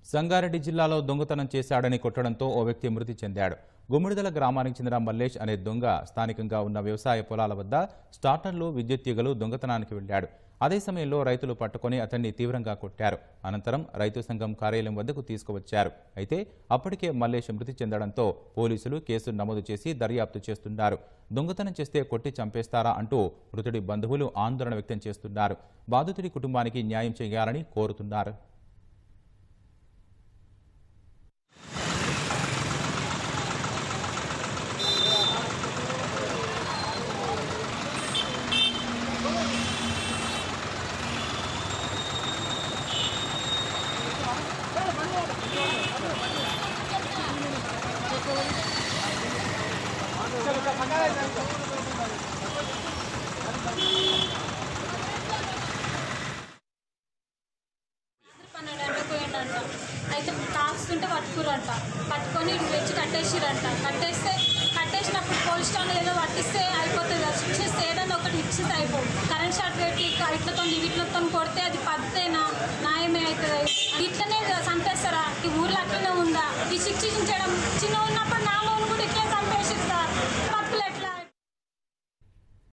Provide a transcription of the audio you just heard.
సంగారెడ్డి జిల్లాలో దొంగతనం చేశాడని కొట్టడంతో ఓ వ్యక్తి మృతి చెందాడు గుమ్మిడిదల గ్రామానికి చెందిన మల్లేష్ అనే దొంగ స్థానికంగా ఉన్న వ్యవసాయ పొలాల వద్ద స్టార్టర్లు విద్యుత్ తీగలు దొంగతనానికి వెళ్లాడు అదే సమయంలో రైతులు పట్టుకొని అతన్ని తీవ్రంగా కొట్టారు అనంతరం రైతు సంఘం కార్యాలయం వద్దకు తీసుకువచ్చారు అయితే అప్పటికే మల్లేష్ మృతి చెందడంతో పోలీసులు కేసు నమోదు చేసి దర్యాప్తు చేస్తున్నారు దొంగతనం చేస్తే కొట్టి చంపేస్తారా అంటూ మృతుడి బంధువులు ఆందోళన వ్యక్తం చేస్తున్నారు బాధితుడి కుటుంబానికి న్యాయం చేయాలని కోరుతున్నారు పన్నెండు పోయిండంట అయితే కాస్తుంటే పట్టుకురంట పట్టుకొని ఇటు తెచ్చి కట్టేసిరంట కట్టేస్తే కట్టేసినప్పుడు పోలీస్ స్టేషన్ ఏదో పట్టిస్తే అయిపోతుంది కదా చేస్తే ఏదైనా ఒకటి ఇచ్చితే అయిపోదు కరెంట్ షార్ట్ పెట్టి ఇట్లతో వీటితో కొడితే అది పద్ధతేనా న్యాయమే అవుతుంది ఇట్లనే చంపేస్తే